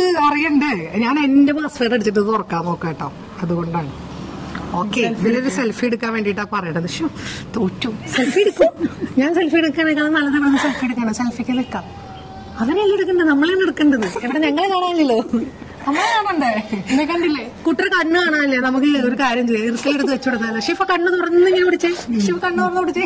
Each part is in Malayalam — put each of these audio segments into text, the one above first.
ഇത് അറിയണ്ടേ ഞാൻ എന്റെ പാസ്വേഡ് അടിച്ചിട്ട് തുറക്കാൻ നോക്കാം കേട്ടോ അതുകൊണ്ടാണ് ഓക്കെ ഇതിലൊരു സെൽഫി എടുക്കാൻ വേണ്ടിട്ടാ പറയണത് ശ്ശോ, തോറ്റു സെൽഫി എടുക്കും ഞാൻ സെൽഫി എടുക്കാനേക്കാൾ നല്ലത് ഇവിടെ സെൽഫി എടുക്കണം സെൽഫിക്ക് നിൽക്കാം അവനല്ലേ എടുക്കണ്ടത് നമ്മളാണ് എടുക്കേണ്ടത് ഇവിടെ ഞങ്ങളെ കാണാനില്ലല്ലോ നമ്മളെ കാണണ്ടേ എന്നെ കണ്ടില്ലേ കുട്ടിയുടെ കണ്ണ് കാണാനല്ലേ നമുക്ക് ഒരു കാര്യം ചെയ്യാം ഇറുക്കലെടുത്ത് വെച്ചു കൊടുത്താലോ ഷിഫ കണ്ണ് തുറന്ന് ഇങ്ങനെ പിടിച്ചേ ഷിഫ കണ്ണ് തുറന്ന് പിടിച്ചേ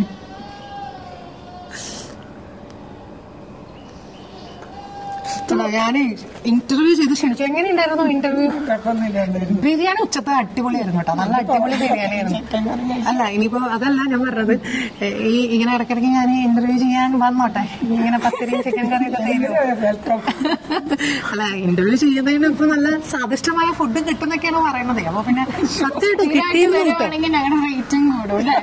ഞാൻ ഇന്റർവ്യൂ ചെയ്ത് ക്ഷണിച്ചു എങ്ങനെയുണ്ടായിരുന്നു ഇന്റർവ്യൂ ബിരിയാണി ഉച്ചത്തെ അടിപൊളിയായിരുന്നു കേട്ടോ നല്ല അടിപൊളി ബിരിയാണി ആയിരുന്നു അല്ല ഇനിയിപ്പോ അതല്ല ഞാൻ പറഞ്ഞത് ഏ, ഈ ഇങ്ങനെ ഇടയ്ക്കിടയ്ക്ക് ഞാൻ ഇന്റർവ്യൂ ചെയ്യാൻ വന്നോട്ടെ ഇങ്ങനെ പത്തിരിയും ചിക്കൻ കറിയൊക്കെ തരും അല്ല ഇന്റർവ്യൂ ചെയ്യുന്നതിന് ഇപ്പൊ നല്ല സ്വാദിഷ്ടമായ ഫുഡ് കിട്ടുന്നൊക്കെയാണ് പറയുന്നത് അപ്പൊ പിന്നെ സത്യമായിട്ട് കിട്ടിയെന്ന് കിട്ടും വരുവാണെങ്കിൽ ഞങ്ങളുടെ റേറ്റിംഗ് കൂടും അല്ലേ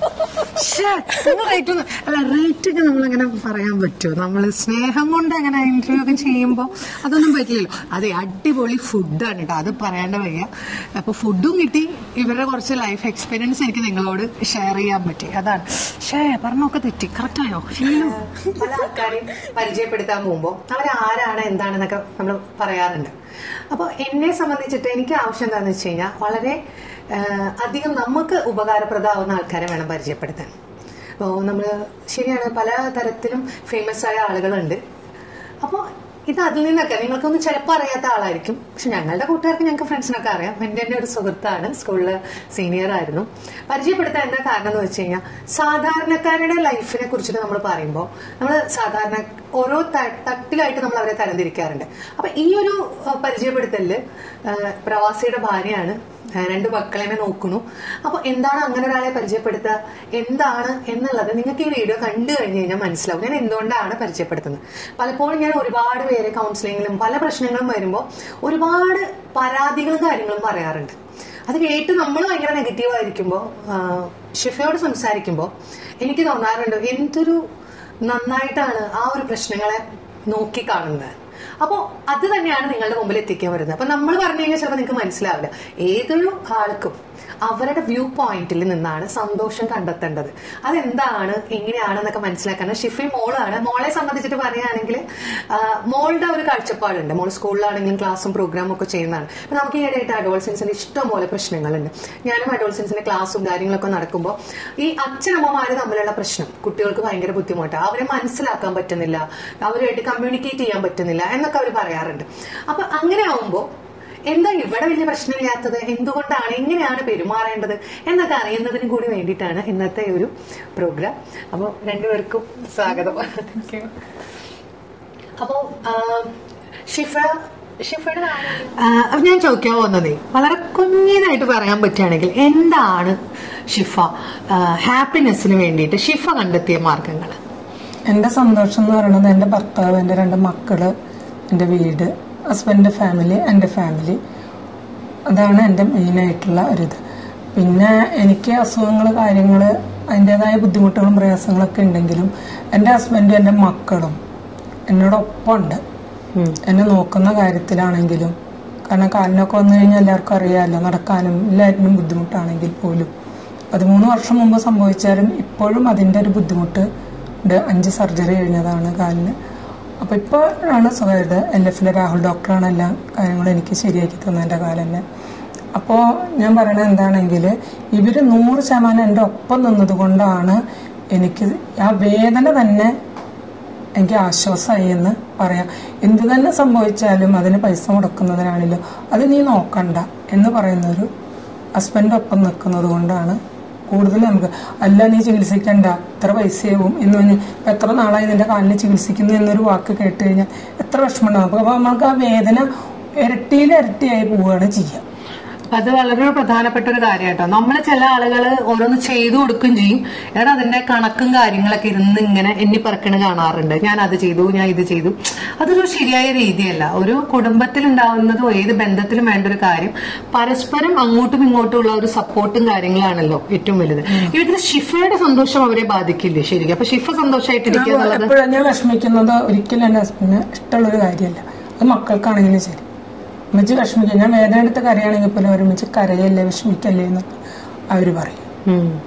റേറ്റ് അല്ല റേറ്റ് ഒക്കെ നമ്മളങ്ങനെ പറയാൻ പറ്റുമോ നമ്മൾ സ്നേഹം കൊണ്ട് അങ്ങനെ ഇന്റർവ്യൂ ഒക്കെ ചെയ്യുമ്പോൾ അതൊന്നും പറ്റില്ലല്ലോ അതെ അടിപൊളി ഫുഡാണ് കേട്ടോ അത് പറയാണ്ട് വയ്യ അപ്പൊ ഫുഡും കിട്ടി ഇവരുടെ കുറച്ച് ലൈഫ് എക്സ്പീരിയൻസ് എനിക്ക് നിങ്ങളോട് ഷെയർ ചെയ്യാൻ പറ്റി അതാണ് ഷേ പറഞ്ഞൊക്കെ തെറ്റി കറക്റ്റായോ പല ആൾക്കാരെയും പരിചയപ്പെടുത്താൻ പോകുമ്പോൾ അവരാരാണ് എന്താണെന്നൊക്കെ നമ്മൾ പറയാറുണ്ട് അപ്പോൾ എന്നെ സംബന്ധിച്ചിട്ട് എനിക്ക് ആവശ്യം എന്താണെന്ന് വെച്ച് കഴിഞ്ഞാൽ വളരെ ആ, അധികം നമുക്ക് ഉപകാരപ്രദമാവുന്ന ആൾക്കാരെ വേണം പരിചയപ്പെടുത്താൻ അപ്പോൾ നമ്മൾ ശരിയാണ് പല തരത്തിലും ഫേമസ് ആയ ആളുകളുണ്ട് അപ്പോൾ ഇത് അതിൽ നിന്നൊക്കെ നിങ്ങൾക്കൊന്നും ചിലപ്പോൾ അറിയാത്ത ആളായിരിക്കും പക്ഷെ ഞങ്ങളുടെ കൂട്ടുകാർക്ക് ഞങ്ങൾക്ക് ഫ്രണ്ട്സിനൊക്കെ അറിയാം എൻ്റെ തന്നെ ഒരു സുഹൃത്താണ് സ്കൂളിൽ സീനിയർ ആയിരുന്നു പരിചയപ്പെടുത്താൻ എന്താ കാരണം എന്ന് വെച്ച് കഴിഞ്ഞാൽ സാധാരണക്കാരുടെ ലൈഫിനെ കുറിച്ചിട്ട് നമ്മൾ പറയുമ്പോൾ നമ്മൾ സാധാരണ ഓരോ ത- തട്ടിലായിട്ട് നമ്മൾ അവരെ തരംതിരിക്കാറുണ്ട് അപ്പൊ ഈ ഒരു ആ, പരിചയപ്പെടുത്തലില് ആ, പ്രവാസിയുടെ ഭാര്യയാണ് ആ, രണ്ട് മക്കളെ നോക്കുന്നു അപ്പൊ എന്താണ് അങ്ങനെ ഒരാളെ പരിചയപ്പെടുത്തുക എന്താണ് എന്നുള്ളത് നിങ്ങൾക്ക് ഈ വീഡിയോ കണ്ടു കഴിഞ്ഞ് കഴിഞ്ഞാൽ മനസ്സിലാവും ഞാൻ എന്തുകൊണ്ടാണ് പരിചയപ്പെടുത്തുന്നത് പലപ്പോഴും ഞാൻ ഒരുപാട് പേര് കൗൺസിലിങ്ങിലും പല പ്രശ്നങ്ങളും വരുമ്പോൾ ഒരുപാട് പരാതികളും കാര്യങ്ങളും പറയാറുണ്ട് അത് കേട്ട് നമ്മൾ ഭയങ്കര നെഗറ്റീവ് ആയിരിക്കുമ്പോൾ ഷിഫയോട് സംസാരിക്കുമ്പോൾ എനിക്ക് തോന്നാറുണ്ട് എന്തൊരു നന്നായിട്ടാണ് ആ ഒരു പ്രശ്നങ്ങളെ നോക്കി കാണുന്നത് അപ്പോൾ അത് തന്നെയാണ് നിങ്ങളുടെ മുമ്പിൽ എത്തിക്കാൻ വരുന്നത് അപ്പൊ നമ്മൾ പറഞ്ഞു കഴിഞ്ഞാൽ ചിലപ്പോൾ നിങ്ങൾക്ക് മനസ്സിലാവില്ല ഏതൊരു ആൾക്കും അവരുടെ വ്യൂ പോയിന്റിൽ നിന്നാണ് സന്തോഷം കണ്ടെത്തേണ്ടത് അതെന്താണ് എങ്ങനെയാണെന്നൊക്കെ മനസ്സിലാക്കാൻ ഷിഫി മോളാണ് മോളെ സംബന്ധിച്ചിട്ട് പറയുകയാണെങ്കിൽ ആ, മോളുടെ ഒരു കാഴ്ചപ്പാടുണ്ട് മോൾ സ്കൂളിലാണെങ്കിലും ക്ലാസ്സും പ്രോഗ്രാമും ഒക്കെ ചെയ്യുന്നതാണ് അപ്പൊ നമുക്ക് ഈ ഇടയായിട്ട് അഡോൾസൻസിന്റെ ഇഷ്ടംപോലെ പ്രശ്നങ്ങളുണ്ട് ഞാനും അഡോൾസൻസിന്റെ ക്ലാസ്സും കാര്യങ്ങളൊക്കെ നടക്കുമ്പോൾ ഈ അച്ഛനമ്മമാര് തമ്മിലുള്ള പ്രശ്നം കുട്ടികൾക്ക് ഭയങ്കര ബുദ്ധിമുട്ടാണ് അവരെ മനസ്സിലാക്കാൻ പറ്റുന്നില്ല അവരുമായിട്ട് കമ്മ്യൂണിക്കേറ്റ് ചെയ്യാൻ പറ്റുന്നില്ല എന്നൊക്കെ അവർ പറയാറുണ്ട് അപ്പൊ അങ്ങനെ ആവുമ്പോൾ എന്താ ഇവിടെ വലിയ പ്രശ്നമില്ലാത്തത് എന്തുകൊണ്ടാണ് എങ്ങനെയാണ് പെരുമാറേണ്ടത് എന്നൊക്കെ അറിയുന്നതിനും കൂടി വേണ്ടിയിട്ടാണ് ഇന്നത്തെ ഒരു പ്രോഗ്രാം അപ്പോൾ രണ്ടുപേർക്കും സ്വാഗതം അപ്പോ ഷിഫ ഷിഫയുടെ അപ്പൊ ഞാൻ ചോദിക്കാൻ പോകുന്നതേ വളരെ കുഞ്ഞിതായിട്ട് പറയാൻ പറ്റുകയാണെങ്കിൽ എന്താണ് ഷിഫ ഹാപ്പിനെസ്സിന് വേണ്ടിയിട്ട് ഷിഫ കണ്ടെത്തിയ മാർഗങ്ങൾ എൻ്റെ സന്തോഷം എന്ന് പറയുന്നത് എൻ്റെ ഭർത്താവ് എൻ്റെ രണ്ട് മക്കള് എൻ്റെ വീട് ഹസ്ബൻഡിൻ്റെ ഫാമിലി എൻ്റെ ഫാമിലി അതാണ് എൻ്റെ മെയിനായിട്ടുള്ള ഒരിത് പിന്നെ എനിക്ക് അസുഖങ്ങൾ കാര്യങ്ങൾ അതിൻ്റെതായ ബുദ്ധിമുട്ടുകളും പ്രയാസങ്ങളൊക്കെ ഉണ്ടെങ്കിലും എൻ്റെ ഹസ്ബൻഡും എൻ്റെ മക്കളും എന്നോടൊപ്പം ഉണ്ട് എന്നെ നോക്കുന്ന കാര്യത്തിലാണെങ്കിലും കാരണം കാലിനൊക്കെ വന്നു കഴിഞ്ഞാൽ എല്ലാവർക്കും അറിയാമല്ലോ നടക്കാനും എല്ലാറ്റിനും ബുദ്ധിമുട്ടാണെങ്കിൽ പോലും പതിമൂന്ന് വർഷം മുമ്പ് സംഭവിച്ചാലും ഇപ്പോഴും അതിൻ്റെ ഒരു ബുദ്ധിമുട്ട് ഉണ്ട് അഞ്ച് സർജറി കഴിഞ്ഞതാണ് കാലിന് അപ്പോൾ ഇപ്പോൾ ആണ് സുഖമായത് എൽ എഫിലെ രാഹുൽ ഡോക്ടറാണ് എല്ലാ കാര്യങ്ങളും എനിക്ക് ശരിയാക്കി തന്നതിൻ്റെ കാലം തന്നെ അപ്പോൾ ഞാൻ പറയണത് എന്താണെങ്കിൽ ഇവർ നൂറ് ശതമാനം എൻ്റെ ഒപ്പം നിന്നതുകൊണ്ടാണ് എനിക്ക് ആ വേദന തന്നെ എനിക്ക് ആശ്വാസമായി എന്ന് പറയാം എന്ത് തന്നെ സംഭവിച്ചാലും അതിന് പൈസ മുടക്കുന്നതിനാണല്ലോ അത് നീ നോക്കണ്ട എന്ന് പറയുന്നൊരു ഹസ്ബൻഡ് ഒപ്പം നിൽക്കുന്നത് കൊണ്ടാണ് കൂടുതൽ നമുക്ക് അല്ല നീ ചികിത്സിക്കണ്ട എത്ര പൈസയാവും എന്ന് പറഞ്ഞ് ഇപ്പൊ എത്ര നാളായി നിന്റെ കാലിന് ചികിത്സിക്കുന്നു എന്നൊരു വാക്ക് കേട്ട് കഴിഞ്ഞാൽ എത്ര വിഷമമുണ്ടാവും അപ്പൊ നമുക്ക് ആ വേദന ഇരട്ടിയിൽ ഇരട്ടിയായി പോവുകയാണ് ചെയ്യുക അത് വളരെ പ്രധാനപ്പെട്ട ഒരു കാര്യം കേട്ടോ നമ്മൾ ചില ആളുകൾ ഓരോന്ന് ചെയ്തു കൊടുക്കുകയും ചെയ്യും എടാ അതിന്റെ കണക്കും കാര്യങ്ങളൊക്കെ ഇരുന്ന് ഇങ്ങനെ എണ്ണി പറക്കണ കാണാറുണ്ട് ഞാൻ അത് ചെയ്തു ഞാൻ ഇത് ചെയ്തു അതൊരു ശരിയായ രീതിയല്ല ഒരു കുടുംബത്തിൽ ഉണ്ടാവുന്നതും ഏത് ബന്ധത്തിലും വേണ്ട ഒരു കാര്യം പരസ്പരം അങ്ങോട്ടും ഇങ്ങോട്ടും ഉള്ള ഒരു സപ്പോർട്ടും കാര്യങ്ങളാണല്ലോ ഏറ്റവും വലുത് ഇതിൽ ഷിഫയുടെ സന്തോഷം അവരെ ബാധിക്കില്ലേ ശരിക്കും അപ്പൊ ഷിഫ സന്തോഷമായിട്ടിരിക്കുക എന്നുള്ളത് എപ്പോഴും ഞാൻ വിഷമിക്കുന്നത് ഒരിക്കലും എൻ്റെ ഹസ്ബൻഡിന് ഇഷ്ടമുള്ളൊരു കാര്യമല്ല അത് മക്കൾക്കാണെങ്കിലും ശരി ഉമ്മച്ചി വിഷമിക്കുക ഞാൻ വേദന എടുത്ത് കരയാണെങ്കിൽ പോലും ഒരുമിച്ച് കരയല്ലേ വിഷമിക്കല്ലേ എന്ന് അവർ പറയും ഉം.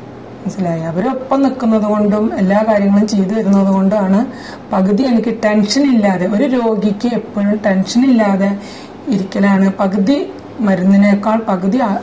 മനസ്സിലായി അവരൊപ്പം നിൽക്കുന്നത് കൊണ്ടും എല്ലാ കാര്യങ്ങളും ചെയ്തു തരുന്നത് കൊണ്ടാണ് പകുതി എനിക്ക് ടെൻഷൻ ഇല്ലാതെ ഒരു രോഗിക്ക് എപ്പോഴും ടെൻഷൻ ഇല്ലാതെ ഇരിക്കലാണ് പകുതി മരുന്നിനേക്കാൾ പകുതി ആ-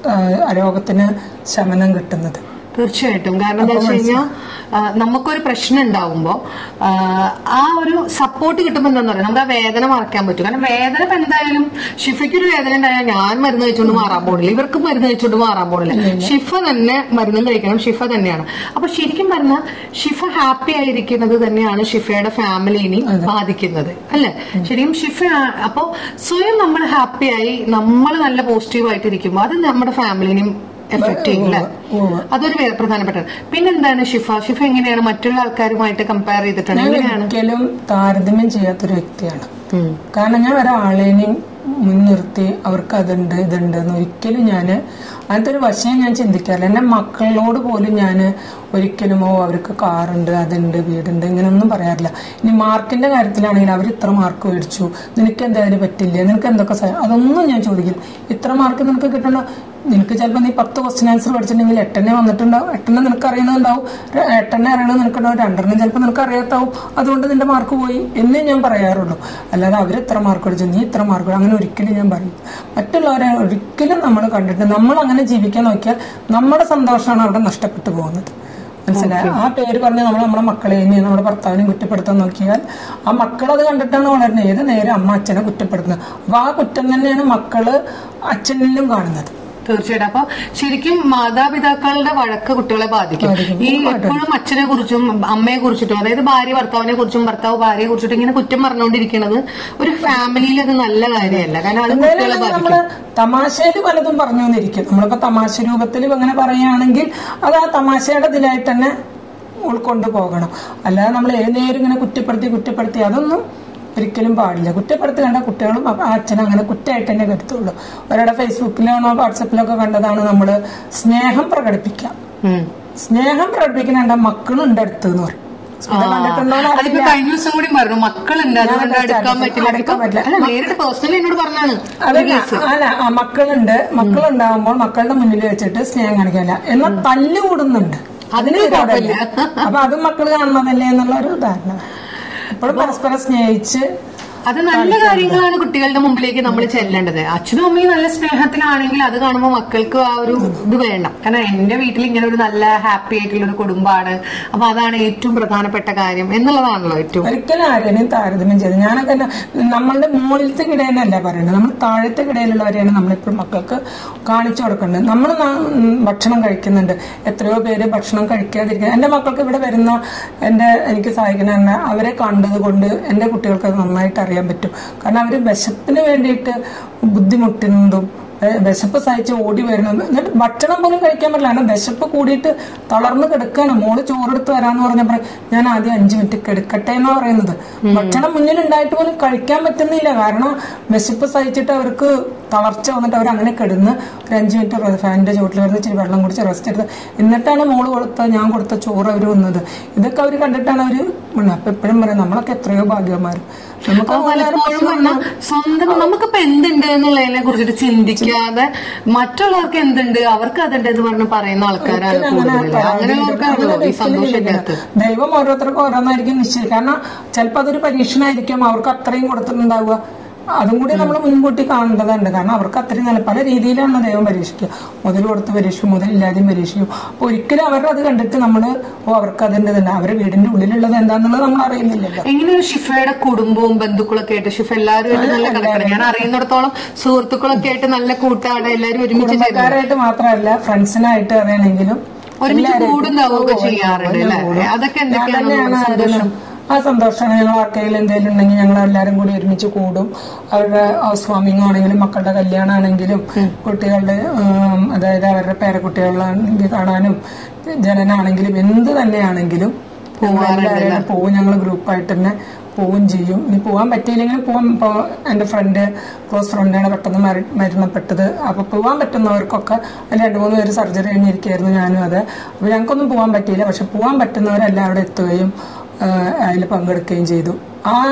ആ രോഗത്തിന് ശമനം കിട്ടുന്നത് തീർച്ചയായിട്ടും കാരണം എന്താ വെച്ച് കഴിഞ്ഞാൽ നമുക്കൊരു പ്രശ്നം ഉണ്ടാവുമ്പോ ആ, ആ ഒരു സപ്പോർട്ട് കിട്ടുമ്പോൾ എന്താന്ന് പറയുക നമുക്ക് ആ വേദന മറക്കാൻ പറ്റും കാരണം വേദന ഇപ്പൊ എന്തായാലും ഷിഫയ്ക്ക് ഒരു വേദന ഉണ്ടായാൽ ഞാൻ മരുന്ന് കഴിച്ചുകൊണ്ട് മാറാൻ പോണില്ല ഇവർക്ക് മരുന്ന് കഴിച്ചുകൊണ്ട് മാറാൻ പോണില്ല ഷിഫ തന്നെ മരുന്നും കഴിക്കണം ഷിഫ തന്നെയാണ് അപ്പൊ ശരിക്കും പറഞ്ഞാൽ ഷിഫ ഹാപ്പി ആയിരിക്കുന്നത് തന്നെയാണ് ഷിഫയുടെ ഫാമിലിനെ ബാധിക്കുന്നത് അല്ലെ ശരിക്കും ഷിഫ ആ- അപ്പോ സ്വയം നമ്മൾ ഹാപ്പിയായി നമ്മൾ നല്ല പോസിറ്റീവ് ആയിട്ടിരിക്കുമ്പോൾ അത് നമ്മുടെ ഫാമിലിനെയും എഫക്ട് ചെയ്യും അല്ലേ അതൊരു വേ- പ്രധാനപ്പെട്ട പിന്നെന്താണ് ഷിഫ ഷിഫ എങ്ങനെയാണ് മറ്റുള്ള ആൾക്കാരുമായിട്ട് കമ്പയർ ചെയ്തിട്ടുണ്ട് ഞാൻ എങ്ങനെയാണ് ഒരിക്കലും താരതമ്യം ചെയ്യാത്തൊരു വ്യക്തിയാണ് ഉം. കാരണം ഞാൻ ഒരാളെയും മുൻനിർത്തി അവർക്ക് അതുണ്ട് ഇതുണ്ട് എന്ന് ഒരിക്കലും ഞാൻ അങ്ങനത്തെ ഒരു വശം ഞാൻ ചിന്തിക്കാറില്ല എന്റെ മക്കളോട് പോലും ഞാൻ ഒരിക്കലും ഓ അവർക്ക് കാറുണ്ട് അതുണ്ട് വീടുണ്ട് ഇങ്ങനെയൊന്നും പറയാറില്ല ഇനി മാർക്കിന്റെ കാര്യത്തിലാണെങ്കിൽ അവർ ഇത്ര മാർക്ക് മേടിച്ചു നിനക്ക് എന്തായാലും പറ്റില്ല നിനക്ക് എന്തൊക്കെ സഹായം അതൊന്നും ഞാൻ ചോദിക്കില്ല ഇത്ര മാർക്ക് നിനക്ക് കിട്ടണ്ട നിനക്ക് ചിലപ്പോൾ നീ പത്ത് ക്വസ്റ്റ്യൻ ആൻസർ പഠിച്ചിട്ടുണ്ടെങ്കിൽ എട്ടെണ്ണേ വന്നിട്ടുണ്ടാവും എട്ടെണ്ണം നിനക്ക് അറിയണതുണ്ടാവും ര- എട്ടെണ്ണേ അറിയണത് നിനക്കുണ്ടാവും രണ്ടെണ്ണം ചിലപ്പോൾ നിനക്ക് അറിയാത്താവും അതുകൊണ്ട് നിന്റെ മാർക്ക് പോയി എന്നേ ഞാൻ പറയാറുള്ളൂ അല്ലാതെ അവർ ഇത്ര മാർക്ക് പഠിച്ചു നീ ഇത്ര മാർക്ക് അങ്ങനെ ഒരിക്കലും ഞാൻ പറയും മറ്റുള്ളവരെ ഒരിക്കലും നമ്മൾ കണ്ടിട്ട് നമ്മൾ അങ്ങനെ ജീവിക്കാൻ നോക്കിയാൽ നമ്മുടെ സന്തോഷമാണ് അവിടെ നഷ്ടപ്പെട്ടു പോകുന്നത് മനസ്സിലായോ ആ പേര് പറഞ്ഞ് നമ്മൾ നമ്മുടെ മക്കളെയും നമ്മുടെ ഭർത്താവിനെയും കുറ്റപ്പെടുത്താൻ നോക്കിയാൽ ആ മക്കൾ അത് കണ്ടിട്ടാണ് വളരുന്നത് ഏത് നേരം അമ്മ അച്ഛനെ കുറ്റപ്പെടുത്തുന്നത് അപ്പൊ ആ കുറ്റം തന്നെയാണ് മക്കള് അച്ഛനിലും കാണുന്നത് തീർച്ചയായിട്ടും അപ്പൊ ശരിക്കും മാതാപിതാക്കളുടെ വഴക്ക് കുട്ടികളെ ബാധിക്കും ബാധിക്കും. ഈ എപ്പോഴും അച്ഛനെ കുറിച്ചും അമ്മയെ കുറിച്ചിട്ടും അതായത് ഭാര്യ ഭർത്താവിനെ കുറിച്ചും ഭർത്താവ് ഭാര്യയെ കുറിച്ചിട്ടും ഇങ്ങനെ കുറ്റം പറഞ്ഞുകൊണ്ടിരിക്കുന്നത് ഒരു ഫാമിലിയിൽ അത് നല്ല കാര്യമല്ല കാരണം അത് കുട്ടികളെ എന്തായാലും ബാധിക്കും നമ്മള് തമാശയിൽ പലതും പറഞ്ഞു എന്നിരിക്കും നമ്മളിപ്പോ തമാശ രൂപത്തിൽ അങ്ങനെ പറയുകയാണെങ്കിൽ അത് ആ തമാശയുടെ ഇതിലായിട്ട് തന്നെ ഉൾക്കൊണ്ടു പോകണം അല്ലാതെ നമ്മൾ ഏത് നേരം ഇങ്ങനെ കുറ്റപ്പെടുത്തി കുറ്റപ്പെടുത്തി അതൊന്നും ഒരിക്കലും പാടില്ല കുറ്റപ്പെടുത്തി കണ്ട കുട്ടികളും അപ്പൊ ആ അച്ഛനും അങ്ങനെ കുറ്റമായിട്ട് തന്നെ കരുത്തുള്ളൂ ഒരാളുടെ ഫേസ്ബുക്കിലോ വാട്സപ്പിലോ ഒക്കെ കണ്ടതാണ് നമ്മൾ സ്നേഹം പ്രകടിപ്പിക്കാം ഉം. സ്നേഹം പ്രകടിപ്പിക്കുന്ന മക്കളുണ്ട് അടുത്ത് എന്ന് പറയും ഇത് കണ്ടിട്ടുണ്ടോ എന്ന് അതിപ്പോ അറിയില്ല. കഴിഞ്ഞ ദിവസം കൂടി പറഞ്ഞു മക്കളുണ്ട് അതുകൊണ്ട് അടുക്കാൻ പറ്റില്ല അടുക്കാൻ പറ്റില്ല. അല്ല നേരിട്ട് പേഴ്സണലി എന്നോട് പറഞ്ഞാണ് ഒരു അതല്ല കേസ് അല്ല ആ മക്കളുണ്ട് മക്കളുണ്ടാവുമ്പോൾ മക്കളുടെ മുന്നിൽ വെച്ചിട്ട് സ്നേഹം കാണിക്കില്ല എന്നാൽ തല്ല് കൂടുന്നുണ്ട് അതിന് വിരോധമില്ല അപ്പൊ അതും മക്കൾ കാണുന്നതല്ലേ എന്നുള്ള ഒരു ധാരണ എപ്പോഴും പരസ്പരം സ്നേഹിച്ച് അത് നല്ല കാര്യങ്ങളാണ് കുട്ടികളുടെ മുമ്പിലേക്ക് നമ്മൾ ചെല്ലേണ്ടത് അച്ഛനും അമ്മയും നല്ല സ്നേഹത്തിലാണെങ്കിൽ അത് കാണുമ്പോൾ മക്കൾക്ക് ആ ഒരു ഇത് വേണ്ട കാരണം എന്റെ വീട്ടിൽ ഇങ്ങനെ ഒരു നല്ല ഹാപ്പി ആയിട്ടുള്ള ഒരു കുടുംബമാണ് അപ്പൊ അതാണ് ഏറ്റവും പ്രധാനപ്പെട്ട കാര്യം എന്നുള്ളതാണല്ലോ ഏറ്റവും ഒരിക്കലും ആരെയും താരതമ്യം ചെയ്ത് ഞാനൊക്കെ എന്നാ, നമ്മളുടെ മുകളിലത്തെ കിടയെന്നല്ല പറയുന്നത് നമ്മൾ താഴത്തെ കിടയിലുള്ളവരെയാണ് നമ്മളിപ്പോൾ മക്കൾക്ക് കാണിച്ചു കൊടുക്കേണ്ടത് നമ്മൾ ഭക്ഷണം കഴിക്കുന്നുണ്ട് എത്രയോ പേര് ഭക്ഷണം കഴിക്കാതിരിക്കുന്നത് എൻ്റെ മക്കൾക്ക് ഇവിടെ വരുന്ന എൻ്റെ എനിക്ക് സഹായിക്കുന്ന എന്നെ അവരെ കണ്ടത് കൊണ്ട് എൻ്റെ കുട്ടികൾക്ക് അത് നന്നായിട്ട് അറിയാൻ പറ്റും കാരണം അവർ വിശപ്പിന് വേണ്ടിയിട്ട് ബുദ്ധിമുട്ടുന്നതും ഏഹ് വിശപ്പ് സഹിച്ച് ഓടി വരുന്നത് എന്നിട്ട് ഭക്ഷണം പോലും കഴിക്കാൻ പറ്റില്ല കാരണം വിശപ്പ് കൂടിയിട്ട് തളർന്ന് കിടക്കാണ് മോള് ചോറെടുത്ത് വരാന്ന് പറഞ്ഞപ്പോൾ ഞാൻ ആദ്യം അഞ്ചു മിനിറ്റ് കിടക്കട്ടെ എന്നാ പറയുന്നത് ഭക്ഷണം മുന്നിൽ ഉണ്ടായിട്ട് പോലും കഴിക്കാൻ പറ്റുന്നില്ല കാരണം വിശപ്പ് സഹിച്ചിട്ട് അവർക്ക് തളർച്ച വന്നിട്ട് അവർ അങ്ങനെ കിടന്ന് ഒരു അഞ്ചു മിനിറ്റ് ഫാനിന്റെ ചോട്ടിൽ വരുന്ന ഇച്ചിരി വെള്ളം കുടിച്ച് റെസ്റ്റ് എടുത്ത് എന്നിട്ടാണ് മോള് കൊടുത്ത ഞാൻ കൊടുത്ത ചോറ് അവർ വന്നത് ഇതൊക്കെ അവർ കണ്ടിട്ടാണ് അവർ അപ്പൊ എപ്പോഴും പറയും നമ്മളൊക്കെ എത്രയോ ഭാഗ്യന്മാർ നമുക്ക് അപ്പൊ എല്ലാവരും പലപ്പോഴും പറഞ്ഞാൽ സ്വന്തം നമുക്കിപ്പോ എന്തുണ്ട് എന്നുള്ളതിനെ കുറിച്ചിട്ട് ചിന്തിക്കാതെ മറ്റുള്ളവർക്ക് എന്തുണ്ട് അവർക്ക് അതുണ്ട് എന്ന് പറഞ്ഞ് പറയുന്ന ആൾക്കാരാണ് കൂടുതൽ അങ്ങനെയുള്ളവർക്കാണല്ലോ ഈ സന്തോഷമില്ലാത്തത് ദൈവം ഓരോരുത്തർക്കും ഓരോന്നായിരിക്കും നിശ്ചയിക്കും കാരണം ചിലപ്പോൾ അതൊരു പരീക്ഷണമായിരിക്കും അവർക്ക് അത്രയും കൊടുത്തിട്ടുണ്ടാവുക അതും കൂടി നമ്മൾ മുൻകൂട്ടി കാണേണ്ടതുണ്ട് കാരണം അവർക്ക് അത്രയും നല്ല പല രീതിയിലാണ് ദൈവം പരീക്ഷിക്കുക മുതൽ കൊടുത്ത് പരീക്ഷിക്കും മുതലില്ലാതെയും പരീക്ഷിക്കും അപ്പൊ ഒരിക്കലും അവരുടെ അത് കണ്ടിട്ട് നമ്മൾ ഓ അവർക്ക് അതിൻ്റെ തന്നെ അവരുടെ വീടിന്റെ ഉള്ളിലുള്ളത് എന്താണെന്നുള്ളത് നമ്മൾ അറിയുന്നില്ലല്ലോ എങ്ങനെയാണ് ഷിഫയുടെ കുടുംബവും ബന്ധുക്കളൊക്കെ ആയിട്ട് ഷിഫ എല്ലാവരുമായിട്ട് നല്ല കണക്കാണ് ഞാൻ അറിയുന്നിടത്തോളം സുഹൃത്തുക്കളൊക്കെ ആയിട്ട് നല്ല കൂട്ടാണ് എല്ലാവരും ഒരുമിച്ച് ചേർന്ന് കുടുംബക്കാരായിട്ട് മാത്രമല്ല ഫ്രണ്ട്സിനായിട്ട് അറിയണമെങ്കിലും ഒരുമിച്ച് എല്ലാവരും- കൂടുണ്ടാവുകയൊക്കെ ഓ, ചെയ്യാറുണ്ട് എല്ലാം അല്ലേ? കൂടും. അതൊക്കെ ഞാൻ എന്തൊക്കെയാണ് തന്നെയാണ് നമ്മുടെ അതിന് ആ സന്തോഷമാണ് ഞങ്ങൾ ആർക്കെങ്കിലും എന്തെങ്കിലും ഉണ്ടെങ്കിൽ ഞങ്ങൾ എല്ലാവരും കൂടി ഒരുമിച്ച് കൂടും അവരുടെ ഹൗസ് വാമിംഗ് ആണെങ്കിലും മക്കളുടെ കല്യാണമാണെങ്കിലും കുട്ടികളുടെ ഉം, അതായത് അവരുടെ പേരക്കുട്ടികളാണെങ്കിൽ കാണാനും ജനനാണെങ്കിലും എന്ത് തന്നെയാണെങ്കിലും ഞങ്ങൾ എല്ലാവരും പോവും ഞങ്ങൾ ഗ്രൂപ്പായിട്ട് തന്നെ പോവും ചെയ്യും ഇനി പോകാൻ പറ്റിയില്ലെങ്കിലും പോവാൻ ഇപ്പോൾ എൻ്റെ ഫ്രണ്ട് ക്ലോസ് ഫ്രണ്ടാണ് പെട്ടെന്ന് മര- മരണപ്പെട്ടത് അപ്പോൾ പോകാൻ പറ്റുന്നവർക്കൊക്കെ അതിൽ രണ്ട് മൂന്ന് പേര് സർജറി കഴിഞ്ഞിരിക്കുകയായിരുന്നു ഞാനും അത് അപ്പോൾ ഞങ്ങൾക്കൊന്നും പോകാൻ പറ്റിയില്ല പക്ഷെ പോകാൻ പറ്റുന്നവരെല്ലാം അവിടെ എത്തുകയും അതിൽ പങ്കെടുക്കുകയും ചെയ്തു ആ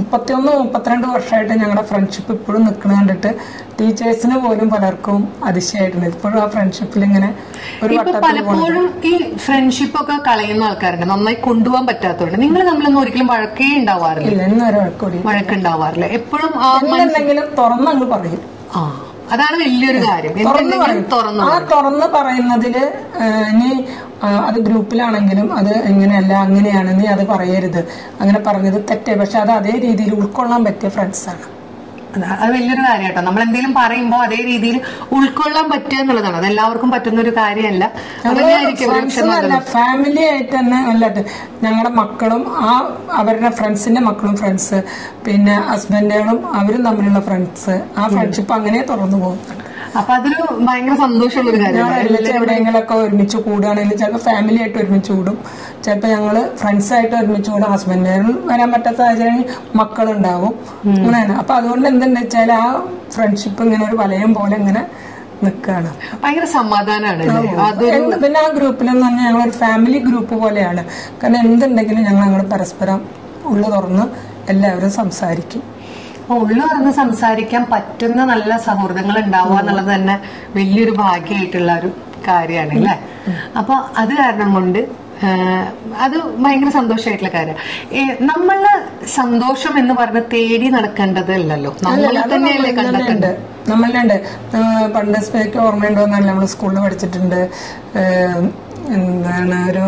മുപ്പത്തിയൊന്ന് മുപ്പത്തിരണ്ട് വർഷമായിട്ട് ഞങ്ങളുടെ ഫ്രണ്ട്ഷിപ്പ് ഇപ്പോഴും നിൽക്കുന്ന കണ്ടിട്ട് ടീച്ചേഴ്സിന് പോലും പലർക്കും അതിശയമായിട്ടുണ്ട് ഇപ്പോഴും ആ ഫ്രണ്ട്ഷിപ്പിൽ ഇങ്ങനെ ഒരു ഇപ്പൊ വട്ടത്തിൽ പലപ്പോഴും ഈ ഫ്രണ്ട്ഷിപ്പ് ഒക്കെ കളയുന്ന ആൾക്കാരുണ്ട് നന്നായി കൊണ്ടുപോകാൻ പറ്റാത്തതുകൊണ്ട് നിങ്ങൾ തമ്മിലൊന്നും ഒരിക്കലും വഴക്കേ ഉണ്ടാവാറില്ല ഇല്ല എന്നൊരു വഴക്കൂടി വഴക്കുണ്ടാവാറില്ല എപ്പോഴും ആ എന്തുണ്ടെങ്കിലും തുറന്നങ്ങ് പറയും ആ അതാണ് വലിയൊരു കാര്യം തുറന്ന് എന്തെങ്കിലും പറയും തുറന്നു ആ തുറന്ന് പറയുന്നതില് ആ, ഇനി ആ, അത് ഗ്രൂപ്പിലാണെങ്കിലും അത് ഇങ്ങനെയല്ല അങ്ങനെയാണ് നീ അത് പറയരുത് അങ്ങനെ പറഞ്ഞത് തെറ്റേ പക്ഷെ അത് അതേ രീതിയിൽ ഉൾക്കൊള്ളാൻ പറ്റിയ ഫ്രണ്ട്സാണ് അത് അത് വലിയൊരു കാര്യം കേട്ടോ നമ്മൾ എന്തെങ്കിലും പറയുമ്പോൾ അതേ രീതിയിൽ ഉൾക്കൊള്ളാൻ പറ്റുക എന്നുള്ളതാണ് അത് എല്ലാവർക്കും പറ്റുന്ന ഒരു കാര്യമല്ല അതന്നെയായിരിക്കും ഒരുപക്ഷെ ഫ്രണ്ട്സ് അല്ല ഫാമിലി ആയിട്ട് തന്നെ അല്ലാട്ട് ഞങ്ങളുടെ മക്കളും ആ അവരുടെ ഫ്രണ്ട്സിന്റെ മക്കളും ഫ്രണ്ട്സ് പിന്നെ ഹസ്ബൻഡുകളും അവരും തമ്മിലുള്ള ഫ്രണ്ട്സ് ആ ഫ്രണ്ട്ഷിപ്പ് അങ്ങനെ തുറന്നു പോകുന്നുണ്ട് അപ്പൊ അതൊരു ഭയങ്കര സന്തോഷമുള്ള ഒരു ഞങ്ങൾ കാര്യമാണ് ഒരുമിച്ച് എവിടെയെങ്കിലൊക്കെ ഒരുമിച്ച് കൂടുകയാണെങ്കിൽ ചിലപ്പോൾ ഫാമിലി ആയിട്ട് ഒരുമിച്ച് കൂടും ചിലപ്പോൾ ഞങ്ങൾ ഫ്രണ്ട്സ് ആയിട്ട് ഒരുമിച്ച് കൂടും ഹസ്ബൻഡിനും വരാൻ പറ്റാത്ത സാഹചര്യം മക്കളുണ്ടാവും അങ്ങനെയാണ് അപ്പൊ അതുകൊണ്ട് എന്തെന്ന് വെച്ചാൽ ആ ഫ്രണ്ട്ഷിപ്പ് ഇങ്ങനെ ഒരു വലയം പോലെ ഇങ്ങനെ നിൽക്കുകയാണ് ഭയങ്കര സമാധാനമാണ് അത് എന്ത് പിന്നെ ആ ഗ്രൂപ്പിലെന്ന് പറഞ്ഞാൽ ഞങ്ങളൊരു ഫാമിലി ഗ്രൂപ്പ് പോലെയാണ് കാരണം എന്തുണ്ടെങ്കിലും ഞങ്ങൾ അങ്ങോട്ട് പരസ്പരം ഉള്ളു തുറന്ന് എല്ലാവരും സംസാരിക്കും അപ്പൊ ഉള്ളു തുറന്ന് സംസാരിക്കാൻ പറ്റുന്ന നല്ല സൗഹൃദങ്ങൾ ഉണ്ടാവുക എന്നുള്ളത് തന്നെ വലിയൊരു ഭാഗ്യമായിട്ടുള്ള ഒരു കാര്യമാണ് അല്ലേ അപ്പൊ അത് കാരണം കൊണ്ട് ആ, അത് ഭയങ്കര സന്തോഷമായിട്ടുള്ള കാര്യം നമ്മള് സന്തോഷം എന്ന് പറഞ്ഞ് തേടി നടക്കേണ്ടതല്ലല്ലോ നമ്മൾ തന്നെയല്ലേ കണ്ടെത്തേണ്ടത് നമ്മളുണ്ട് പണ്ട് സ്പേക്ക് ഓർമ്മയുണ്ടോന്നല്ല നമ്മൾ സ്കൂളിൽ പഠിച്ചിട്ടുണ്ട് ഏഹ്, എന്താണ് ഒരു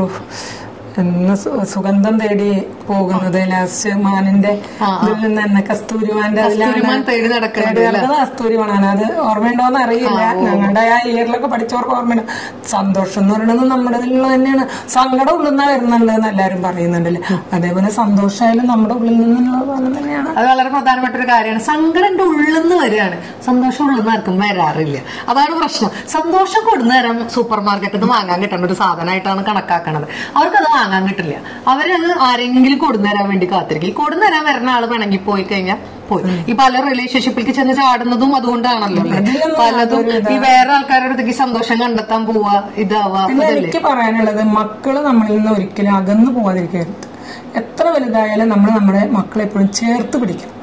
എന്ന് സു- സുഗന്ധം തേടി പോകുന്നത് ലാസ്റ്റ് മാനിന്റെ ഇതിൽ നിന്ന് തന്നെ കസ്തൂരിമാന്റെ അതിലാണ് കസ്തൂരിമാൻ തേടി നടക്കുന്നത് തേടി നടക്കുന്നത് കസ്തൂരിമാനാണ് അത് ഓർമ്മയുണ്ടോന്ന് അറിയില്ല ഞങ്ങളുടെ ആ ഇയറിലൊക്കെ പഠിച്ചവർക്ക് ഓർമ്മയുണ്ട് സന്തോഷം എന്ന് പറയുന്നത് നമ്മുടെ ഇതിലുള്ള തന്നെയാണ് സങ്കടം ഉള്ളിൽ നിന്ന് വരുന്നുണ്ട് എന്ന് എല്ലാവരും പറയുന്നുണ്ടല്ലേ അതേപോലെ സന്തോഷമായാലും നമ്മുടെ ഉള്ളിൽ നിന്നുള്ള പോലെ തന്നെയാണ് അത് വളരെ പ്രധാനപ്പെട്ട ഒരു കാര്യമാണ് സങ്കടം എന്റെ ഉള്ളിൽ നിന്ന് വരികയാണ് സന്തോഷം ഉള്ളിൽ നിന്ന് ആർക്കും വരാറില്ല അതാണ് പ്രശ്നം സന്തോഷം കൊടുന്നു തരാൻ സൂപ്പർ മാർക്കറ്റിൽ നിന്ന് വാങ്ങാൻ കിട്ടുന്ന ഒരു സാധനമായിട്ടാണ് കണക്കാക്കണത് അവർക്കത് വാങ്ങാൻ കിട്ടില്ല അവരത് ആരെങ്കിലും കൊടുന്നു തരാൻ വേണ്ടി കാത്തിരിക്കും ഈ കൊടുന്നു തരാൻ വരുന്ന ആള് വേണമെങ്കിൽ പോയി കഴിഞ്ഞാൽ പോയി ഈ പല റിലേഷൻഷിപ്പിലേക്ക് ചെന്ന് ചാടുന്നതും അതുകൊണ്ടാണല്ലോ അല്ലേ? അതിലൊന്നും പലതും ഈ വേറെ ആൾക്കാരുടെ അടുത്തേക്ക് സന്തോഷം കണ്ടെത്താൻ പോവാ ഇതാവാ പിന്നെ എനിക്ക് പറയാനുള്ളത് മക്കള് നമ്മളിൽ നിന്ന് ഒരിക്കലും അകന്നു പോകാതിരിക്കരുത് എത്ര വലുതായാലും നമ്മൾ നമ്മുടെ മക്കളെ എപ്പോഴും ചേർത്ത് പിടിക്കണം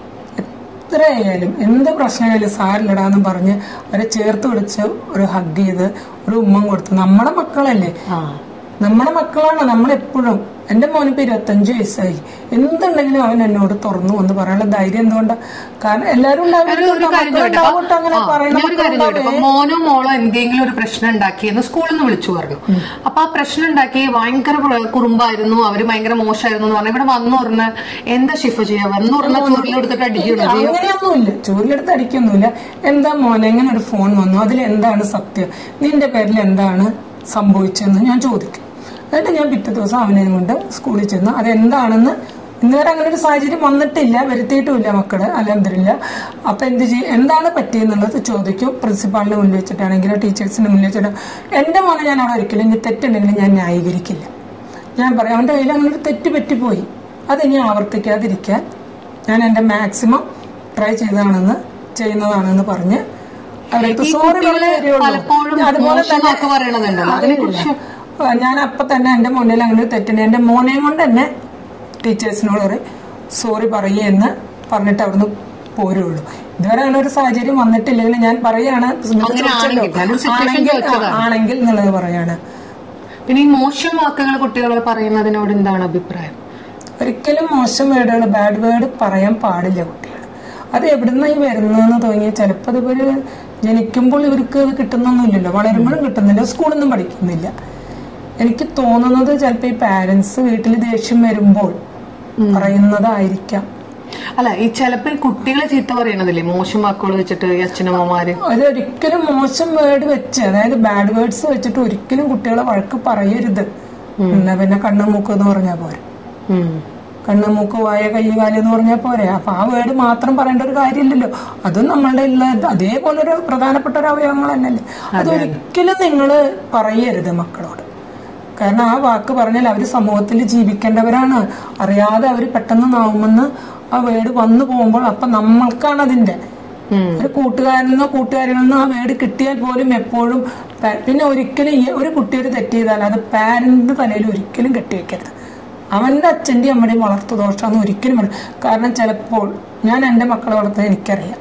എത്ര ആയാലും എന്ത് പ്രശ്നമായാലും സാരിലിടാന്നും പറഞ്ഞ് അവരെ ചേർത്ത് പിടിച്ച് ഒരു ഹഗ് ചെയ്ത് ഒരു ഉമ്മം കൊടുത്ത് നമ്മുടെ മക്കളല്ലേ ആ നമ്മുടെ മക്കളാണ് നമ്മളെപ്പോഴും എന്റെ മോനിപ്പോ ഇരുപത്തഞ്ച് വയസ്സായി എന്തുണ്ടെങ്കിലും അവൻ എന്നോട് തുറന്നു എന്ന് പറയാനുള്ള ധൈര്യം എന്തുകൊണ്ടാ കാരണം എല്ലാരും ഉണ്ടാവും. ഒരു ഒരു കാര്യം ചോദിക്കട്ടെ മക്കളുണ്ടാവട്ടെ, അങ്ങനെ ആ, പറയണ ഞാൻ ഒരു കാര്യം ചോദിക്കട്ടെ മക്കളുണ്ടാവേ. ഇപ്പൊ മോനോ മോളോ എന്തെങ്കിലും ഒരു പ്രശ്നം ഉണ്ടാക്കിയെന്ന് സ്കൂളിൽ നിന്ന് വിളിച്ചു പറഞ്ഞു അപ്പൊ ആ പ്രശ്നം ഉണ്ടാക്കി ഭയങ്കര പ്ര- കുറുമ്പായിരുന്നു അവര് ഭയങ്കര മോശമായിരുന്നു എന്ന് പറഞ്ഞു ഇവിടെ വന്നു പറഞ്ഞ എന്താ ഷിഫ ചെയ്യാ വന്നു പറഞ്ഞ ചൂരിലെടുത്തിട്ട് അടിക്കണം അങ്ങനെയൊന്നുമില്ല ചൂരിലെടുത്ത് അടിക്കൊന്നുമില്ല എന്താ മോനെ ഇങ്ങനെ ഒരു ഫോൺ വന്നു അതിൽ എന്താണ് സത്യം നിന്റെ പേരിൽ എന്താണ് സംഭവിച്ചതെന്ന് ഞാൻ ചോദിക്കും എന്നിട്ട് ഞാൻ പിറ്റേ ദിവസം അവനെ കൊണ്ട് സ്കൂളിൽ ചെന്ന് അതെന്താണെന്ന് ഇന്നുവരെ അങ്ങനെ ഒരു സാഹചര്യം വന്നിട്ടില്ല വരുത്തിയിട്ടുമില്ല മക്കള് അലഹമില്ല അപ്പൊ എന്ത് ചെയ്യും എന്താണ് പറ്റിയെന്നുള്ളത് ചോദിക്കും പ്രിൻസിപ്പാളിന്റെ മുന്നിൽ വെച്ചിട്ടാണെങ്കിലോ ടീച്ചേഴ്സിന്റെ മുന്നിൽ വെച്ചിട്ടോ എന്റെ മോനെ ഞാൻ അവിടെ ഒരിക്കലും ഇനി തെറ്റുണ്ടെങ്കിലും ഞാൻ ന്യായീകരിക്കില്ല ഞാൻ പറയാം അവന്റെ കയ്യിൽ അങ്ങനെ ഒരു തെറ്റ് പറ്റിപ്പോയി അതിനി ആവർത്തിക്കാതിരിക്കാൻ ഞാൻ എന്റെ മാക്സിമം ട്രൈ ചെയ്തതാണെന്ന് ചെയ്യുന്നതാണെന്ന് പറഞ്ഞ് അവർക്ക് ഈ സോറി കുട്ടികള് പലപ്പോഴും മോശം വാക്ക് പറയണതുണ്ടല്ലോ. അതിനെക്കുറിച്ച് ഞാൻ അപ്പൊ തന്നെ എന്റെ മുന്നിൽ അങ്ങനെ ഒരു തെറ്റുണ്ട് എന്റെ മോനെയും കൊണ്ട് തന്നെ ടീച്ചേഴ്സിനോട് പറയും സോറി പറയുമെന്ന് പറഞ്ഞിട്ട് അവിടുന്ന് പോരുള്ളൂ ഇതുവരെ അങ്ങനെ ഒരു സാഹചര്യം വന്നിട്ടില്ലെങ്കിൽ ഞാൻ പറയാണ് അങ്ങനെ ആണെങ്കിൽ, ഞാനൊരു situation ആണെങ്കിൽ ചോദിച്ചതാണ്. ആ, ആണെങ്കിൽ എന്നുള്ളത് പറയാണ് പിന്നെ ഈ മോശം വാക്കുകൾ കുട്ടികൾ പറയുന്നതിനോട് എന്താണ് അഭിപ്രായം ഒരിക്കലും മോശം വേർഡുകൾ ബാഡ് വേർഡ് പറയാൻ പാടില്ല കുട്ടികൾ അത് എവിടുന്നായി വരുന്നതെന്ന് തോന്നിയാൽ ചിലപ്പോൾ അത് ഇവര് ജനിക്കുമ്പോൾ ഇവർക്ക് അത് കിട്ടുന്നൊന്നുമില്ലല്ലോ വളരുമ്പോഴും കിട്ടുന്നില്ല സ്കൂളിൽ നിന്നും പഠിക്കുന്നില്ല എനിക്ക് തോന്നുന്നത് ചിലപ്പോൾ ഈ പാരന്റ്സ് വീട്ടിൽ ദേഷ്യം വരുമ്പോൾ പറയുന്നതായിരിക്കാം അല്ല ഈ ചിലപ്പോ ഈ കുട്ടികളെ ചീത്ത പറയണതില്ലേ മോശം വാക്കുകൾ വെച്ചിട്ട് ഈ അച്ഛനമ്മമാര് അതൊരിക്കലും മോശം വേർഡ് വെച്ച് അതായത് ബാഡ് വേർഡ്സ് വെച്ചിട്ട് ഒരിക്കലും കുട്ടികളെ വഴക്ക് പറയരുത് എന്നാ പിന്നെ കണ്ണും മൂക്ക് എന്ന് പറഞ്ഞാൽ പോരെ ഉം. കണ്ണ് മൂക്ക് വായ കൈ കാല് എന്ന് പറഞ്ഞാൽ പോരെ അപ്പൊ ആ വേർഡ് മാത്രം പറയേണ്ട ഒരു കാര്യമില്ലല്ലോ അതും നമ്മളുടെ ഉള്ള അതേപോലെ ഒരു പ്രധാനപ്പെട്ട ഒരു അവയവങ്ങൾ തന്നെയല്ലേ അതൊരിക്കലും നിങ്ങൾ പറയരുത് മക്കളോട് കാരണം ആ വാക്ക് പറഞ്ഞാൽ അവർ സമൂഹത്തിൽ ജീവിക്കേണ്ടവരാണ് അറിയാതെ അവർ പെട്ടെന്ന് നാവുമെന്ന് ആ വേർഡ് വന്നു പോകുമ്പോൾ അപ്പൊ നമ്മൾക്കാണ് അതിന്റെ ഉം. ഒരു കൂട്ടുകാരനോ കൂട്ടുകാരിൽ നിന്നോ ആ വേർഡ് കിട്ടിയാൽ പോലും എപ്പോഴും പ- പിന്നെ ഒരിക്കലും ഈ ഒരു കുട്ടി ഒരു തെറ്റ് ചെയ്താൽ അത് പാരന്റിന്റെ തലയിൽ ഒരിക്കലും കെട്ടിവെക്കരുത് അവന്റെ അച്ഛന്റെയും അമ്മയുടെയും വളർത്തു ദോഷമെന്ന് ഒരിക്കലും പറയും കാരണം ചിലപ്പോൾ ഞാൻ എൻ്റെ മക്കളെ വളർത്തുന്നത് എനിക്കറിയാം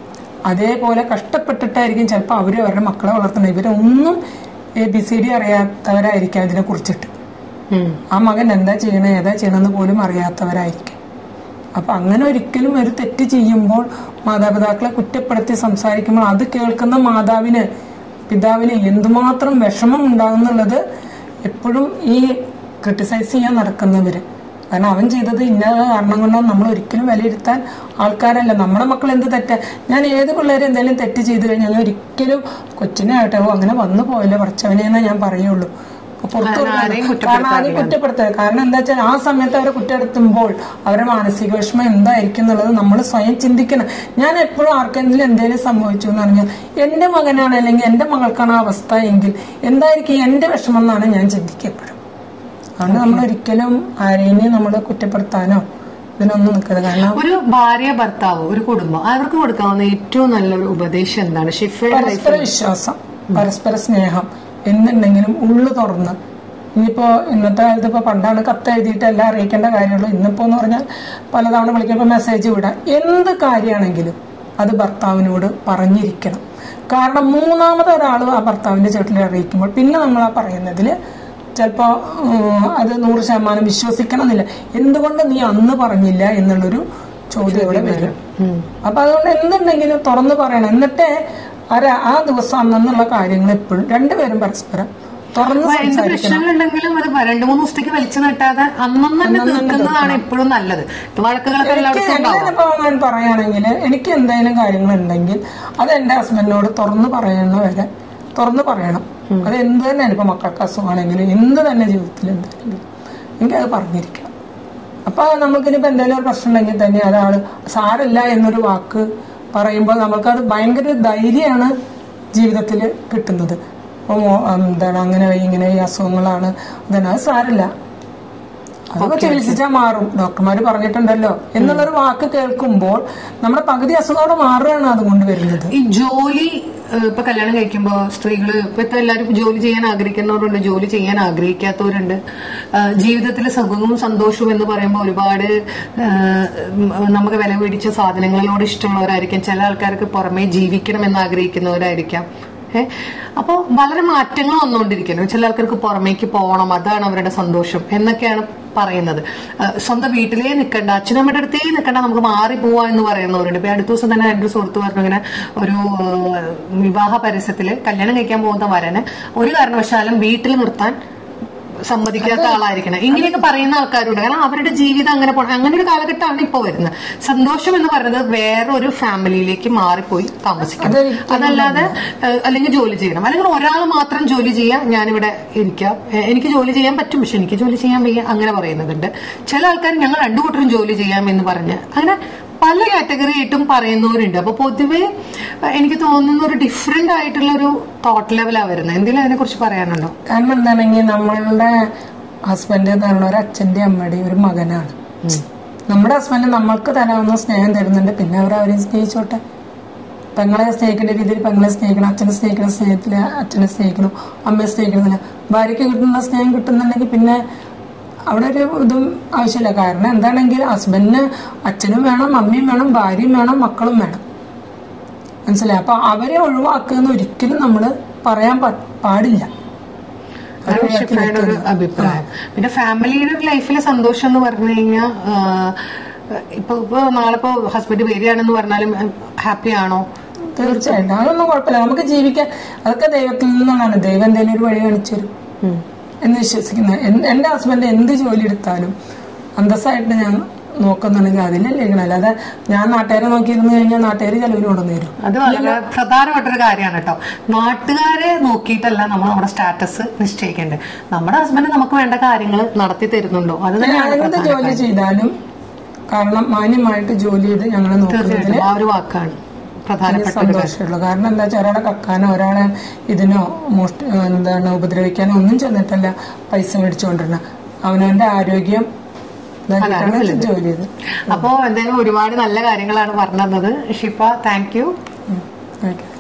അതേപോലെ കഷ്ടപ്പെട്ടിട്ടായിരിക്കും ചിലപ്പോൾ അവർ അവരുടെ മക്കളെ വളർത്തുന്നത് ഇവരൊന്നും എ ബി സി ഡി അറിയാത്തവരായിരിക്കാം ഇതിനെ കുറിച്ചിട്ട് ഉം. ആ മകൻ എന്താ ചെയ്യണേ ഏതാ ചെയ്യണമെന്ന് പോലും അറിയാത്തവരായിരിക്കും അപ്പൊ അങ്ങനെ ഒരിക്കലും ഒരു തെറ്റ് ചെയ്യുമ്പോൾ മാതാപിതാക്കളെ കുറ്റപ്പെടുത്തി സംസാരിക്കുമ്പോൾ അത് കേൾക്കുന്ന മാതാവിന് പിതാവിന് എന്തുമാത്രം വിഷമം ഉണ്ടാകുന്നുള്ളത് എപ്പോഴും ഈ ക്രിട്ടിസൈസ് ചെയ്യാൻ നടക്കുന്നവര് കാരണം അവൻ ചെയ്തത് ഇന്ന കാരണം കൊണ്ടാണ് നമ്മൾ ഒരിക്കലും വിലയിരുത്താൻ ആൾക്കാരല്ല നമ്മുടെ മക്കൾ എന്ത് തെറ്റാ ഞാൻ ഏത് പിള്ളേരും എന്തെങ്കിലും തെറ്റ് ചെയ്തു കഴിഞ്ഞാൽ ഞാൻ ഒരിക്കലും കൊച്ചിനെ ആയിട്ടോ അങ്ങനെ വന്നു പോയല്ലോ പറച്ചവനെന്നേ ഞാൻ പറയുള്ളൂ അപ്പൊ പുറത്തു കാരണം ആരെയും കൊടുക്കാതെ- കാരണം ആരെയും കുറ്റപ്പെടുത്തരുത് കാരണം എന്താ വെച്ചാൽ ആ സമയത്ത് അവരെ കുറ്റപ്പെടുത്തുമ്പോൾ അവരുടെ മാനസിക വിഷമം എന്തായിരിക്കും എന്നുള്ളത് നമ്മൾ സ്വയം ചിന്തിക്കണം ഞാൻ എപ്പോഴും ആർക്കെങ്കിലും എന്തെങ്കിലും സംഭവിച്ചു എന്ന് പറഞ്ഞാൽ എന്റെ മകനാണ് അല്ലെങ്കിൽ എന്റെ മകൾക്കാണ് ആ അവസ്ഥ എങ്കിൽ എന്തായിരിക്കും എന്റെ വിഷമം എന്നാണ് ഞാൻ ചിന്തിക്കപ്പെടും അതുകൊണ്ട് നമ്മൾ ഒരിക്കലും ആരെയും നമ്മൾ കുറ്റപ്പെടുത്താനോ ഇതിനൊന്നും നിൽക്കരുത് കാരണം ഒരു ഭാര്യ ഭർത്താവ് ഒരു കുടുംബം അവർക്ക് കൊടുക്കാവുന്ന ഏറ്റവും നല്ലൊരു ഉപദേശം എന്താണ് ഷിഫയുടെ പരസ്പര വിശ്വാസം പരസ്പര സ്നേഹം എന്തുണ്ടെങ്കിലും ഉള്ളു തുറന്ന് ഇനിയിപ്പോ ഇന്നത്തെ കാലത്ത് ഇപ്പൊ പണ്ടാണ് കത്ത് എഴുതിയിട്ട് എല്ലാം അറിയിക്കേണ്ട കാര്യമുള്ളൂ ഇന്നിപ്പോ എന്ന് പറഞ്ഞാൽ പലതവണ വിളിക്കുമ്പോൾ മെസ്സേജ് വിടാം എന്ത് കാര്യമാണെങ്കിലും അത് ഭർത്താവിനോട് പറഞ്ഞിരിക്കണം കാരണം മൂന്നാമത് ഒരാൾ ആ ഭർത്താവിന്റെ ചേട്ടിൽ അറിയിക്കുമ്പോൾ പിന്നെ നമ്മൾ ആ പറയുന്നതിൽ ചിലപ്പോ ഉം, അത് നൂറ് ശതമാനം വിശ്വസിക്കണം എന്നില്ല എന്തുകൊണ്ട് നീ അന്ന് പറഞ്ഞില്ല എന്നുള്ളൊരു ചോദ്യം ഇവിടെ വരും അപ്പൊ അതുകൊണ്ട് എന്തുണ്ടെങ്കിലും തുറന്നു പറയണം എന്നിട്ടേ ആരാ ആ ദിവസം അന്നുള്ള കാര്യങ്ങൾ എപ്പോഴും രണ്ടുപേരും പരസ്പരം തുറന്ന് അപ്പൊ എന്ത് സംസാരിക്കണം പ്രശ്നങ്ങളുണ്ടെങ്കിലും അത് രണ്ടു മൂന്ന് ദിവസത്തേക്ക് വലിച്ചു നീട്ടാതെ അന്നും തന്നെ തീർക്കുന്നതാണ് എപ്പോഴും നല്ലത് വഴക്കുകളൊക്കെ എനിക്ക് എല്ലായിടത്തും ഉണ്ടാവും എങ്ങനെ ഇപ്പൊ ഞാൻ പറയുകയാണെങ്കിൽ എനിക്ക് എന്തെങ്കിലും കാര്യങ്ങൾ ഉണ്ടെങ്കിൽ അത് എന്റെ ഹസ്ബൻഡിനോട് തുറന്നു പറയുന്ന വരെ തുറന്നു പറയണം അത് എന്ത് തന്നെയാണ് ഇപ്പൊ മക്കൾക്ക് അസുഖമാണെങ്കിലും എന്ത് തന്നെ ജീവിതത്തിൽ എന്താണെങ്കിലും എനിക്കത് പറഞ്ഞിരിക്കണം അപ്പൊ നമുക്കിനിപ്പോ എന്തെങ്കിലും ഒരു പ്രശ്നം ഉണ്ടെങ്കിൽ തന്നെ ഒരാള് സാരല്ല എന്നൊരു വാക്ക് പറയുമ്പോൾ നമുക്കത് ഭയങ്കര ധൈര്യമാണ് ജീവിതത്തിൽ കിട്ടുന്നത് അപ്പൊ മോ- എന്താണ് അങ്ങനെ വയ്യ, ഇങ്ങനെ ഈ അസുഖങ്ങളാണ് അതന്നെ അത് സാരല്ല അതൊക്കെ ചികിത്സിച്ചാൽ മാറും ഡോക്ടർമാർ പറഞ്ഞിട്ടുണ്ടല്ലോ എന്നുള്ളൊരു വാക്ക് കേൾക്കുമ്പോൾ നമ്മുടെ പകുതി അസുഖം മാറുകയാണ് അതുകൊണ്ട് വരുന്നത് ഈ ജോലി ഏഹ്, ഇപ്പൊ കല്യാണം കഴിക്കുമ്പോ സ്ത്രീകള് ഇപ്പൊ ഇപ്പൊ എല്ലാവരും ജോലി ചെയ്യാൻ ആഗ്രഹിക്കുന്നവരുണ്ട് ജോലി ചെയ്യാൻ ആഗ്രഹിക്കാത്തവരുണ്ട് ഏഹ്, ജീവിതത്തിലെ സുഖവും സന്തോഷവും എന്ന് പറയുമ്പോൾ ഒരുപാട് ഏഹ്, ഉം, നമുക്ക് വില പിടിച്ച സാധനങ്ങളോട് ഇഷ്ടമുള്ളവരായിരിക്കാം ചില ആൾക്കാർക്ക് പുറമേ ജീവിക്കണം എന്ന് ആഗ്രഹിക്കുന്നവരായിരിക്കാം ഏഹ് അപ്പോൾ വളരെ മാറ്റങ്ങൾ വന്നുകൊണ്ടിരിക്കുന്നു ചില ആൾക്കാർക്ക് പുറമേക്ക് പോകണം അതാണ് അവരുടെ സന്തോഷം എന്നൊക്കെയാണ് പറയുന്നത് ഏഹ് സ്വന്തം വീട്ടിലേ നിൽക്കണ്ട അച്ഛനമ്മയുടെ അടുത്തേ നിൽക്കണ്ട നമുക്ക് മാറി പോവാ എന്ന് പറയുന്നവരുണ്ട് ഇപ്പൊ ഈ അടുത്ത ദിവസം തന്നെ എന്റെ ഒരു സുഹൃത്ത് പറഞ്ഞു ഇങ്ങനെ ഒരു ഏഹ്, വിവാഹ പരസ്യത്തില് കല്യാണം കഴിക്കാൻ പോകുന്ന വരന് ഒരു കാരണവശാലും വീട്ടിൽ നിർത്താൻ സമ്മതിക്കാത്ത ആളായിരിക്കണം ഇങ്ങനെയൊക്കെ പറയുന്ന ആൾക്കാരുണ്ട് കാരണം അവരുടെ ജീവിതം അങ്ങനെ പോകണം അങ്ങനെ ഒരു കാലഘട്ടമാണ് ഇപ്പൊ വരുന്നത് സന്തോഷം എന്ന് പറയുന്നത് വേറെ ഒരു ഫാമിലിയിലേക്ക് മാറിപ്പോയി താമസിക്കണം അതൊരിക്കലും അതല്ലാതെ ഏഹ്, അല്ലെങ്കിൽ ജോലി ചെയ്യണം അല്ലെങ്കിൽ ഒരാൾ മാത്രം ജോലി ചെയ്യാം ഞാനിവിടെ ഇരിക്കാം ഏഹ്, എനിക്ക് ജോലി ചെയ്യാൻ പറ്റും പക്ഷെ എനിക്ക് ജോലി ചെയ്യാൻ വയ്യ അങ്ങനെ പറയുന്നതുണ്ട് ചില ആൾക്കാർ ഞങ്ങൾ രണ്ടു കൂട്ടരും ജോലി ചെയ്യാം എന്ന് പറഞ്ഞ് അങ്ങനെ പല കാറ്റഗറി ആയിട്ടും പറയുന്നവരുണ്ട് അപ്പൊ പൊതുവെ ഏഹ്, എനിക്ക് തോന്നുന്ന ഒരു ഡിഫറെന്റ് ആയിട്ടുള്ള ഒരു തോട്ട് ലെവലാണ് വരുന്നത് എന്തെങ്കിലും അതിനെ കുറിച്ച് പറയാനുണ്ടോ കാരണം എന്താണെങ്കിൽ നമ്മളുടെ ഹസ്ബൻഡ് എന്ന് പറയുന്ന ഒരു അച്ഛന്റെ അമ്മയുടെയും ഒരു മകനാണ് നമ്മുടെ ഹസ്ബൻഡ് നമ്മൾക്ക് തരാവുന്ന സ്നേഹം തരുന്നുണ്ട് പിന്നെ അവർ അവരെ സ്നേഹിച്ചോട്ടെ പെങ്ങളെ സ്നേഹിക്കേണ്ട രീതിയിൽ പെങ്ങളെ സ്നേഹിക്കണം അച്ഛനെ സ്നേഹിക്കുന്ന സ്നേഹത്തിൽ അച്ഛനെ സ്നേഹിക്കണം അമ്മയെ സ്നേഹിക്കണമെന്നില്ല ഭാര്യയ്ക്ക് കിട്ടുന്ന സ്നേഹം കിട്ടുന്നുണ്ടെങ്കിൽ പിന്നെ അവിടെ ഒരു ഇതും ആവശ്യമില്ല കാരണം എന്താണെങ്കിൽ ഹസ്ബൻഡിന് അച്ഛനും വേണം അമ്മയും വേണം ഭാര്യയും വേണം മക്കളും വേണം മനസ്സിലായി അപ്പൊ അവരെ ഒഴിവാക്കുക ഒരിക്കലും നമ്മൾ പറയാൻ പ- പാടില്ല അതാണ് ഷിഫയുടെ ഒരു അഭിപ്രായം പിന്നെ ഫാമിലിയുടെ ഒരു ലൈഫിലെ സന്തോഷം എന്ന് പറഞ്ഞു കഴിഞ്ഞാൽ ഇപ്പൊ ഇപ്പൊ നാളെ ഇപ്പൊ ഹസ്ബൻഡ് വരികയാണെന്ന് പറഞ്ഞാലും ഹാപ്പി ആണോ തീർച്ചയായിട്ടും അതൊന്നും കുഴപ്പമില്ല നമുക്ക് ജീവിക്കാൻ അതൊക്കെ ദൈവത്തിൽ നിന്നാണ് ദൈവം എന്തെങ്കിലും ഒരു വഴി കാണിച്ചു തരും എന്ന് വിശ്വസിക്കുന്നത് എൻ- എന്റെ ഹസ്ബൻഡ് എന്ത് ജോലി എടുത്താലും അന്തസ്സായിട്ട് ഞാൻ നോക്കുന്നുണ്ടെങ്കിൽ അതിലല്ലേ ഇരിക്കണം അല്ലാതെ ഞാൻ നാട്ടുകാരെ നോക്കിയിരുന്നു കഴിഞ്ഞാൽ നാട്ടുകാർ ചെലവിന് കൊണ്ടുവന്നു തരും അത് വളരെ പ്രധാനപ്പെട്ടൊരു കാര്യമാണ് കേട്ടോ നാട്ടുകാരെ നോക്കിയിട്ടല്ല നമ്മൾ നമ്മുടെ സ്റ്റാറ്റസ് നിശ്ചയിക്കേണ്ടത് നമ്മുടെ ഹസ്ബൻഡ് നമുക്ക് വേണ്ട കാര്യങ്ങൾ നടത്തി തരുന്നുണ്ടോ അത് ഞാൻ തന്നെയാണ് എന്ത് ജോലി ചെയ്താലും കാരണം മാന്യമായിട്ട് ജോലി ചെയ്ത് ഞങ്ങളെ നോക്കുന്നതിൽ തീർച്ചയായിട്ടും ആ ഒരു വാക്കാണ് പ്രധാനപ്പെട്ട ഒരു കാര്യം. സന്തോഷമുള്ളൂ കാരണം എന്താ വെച്ചാൽ ഒരാളെ കക്കാനോ ഒരാളെ ഇതിനോ മോഷ്ട എന്താണ് ഉപദ്രവിക്കാനോ ഒന്നും ചെന്നിട്ടല്ല പൈസ മേടിച്ചുകൊണ്ടിരുന്ന അവനവന്റെ ആരോഗ്യം ഇതാക്കിയിട്ടാണ് ജോലി ചെയ്ത് അപ്പോ എന്തായാലും ഒരുപാട് നല്ല കാര്യങ്ങളാണ് പറഞ്ഞു തന്നത് ഷിഫ താങ്ക് യു ഓക്കെ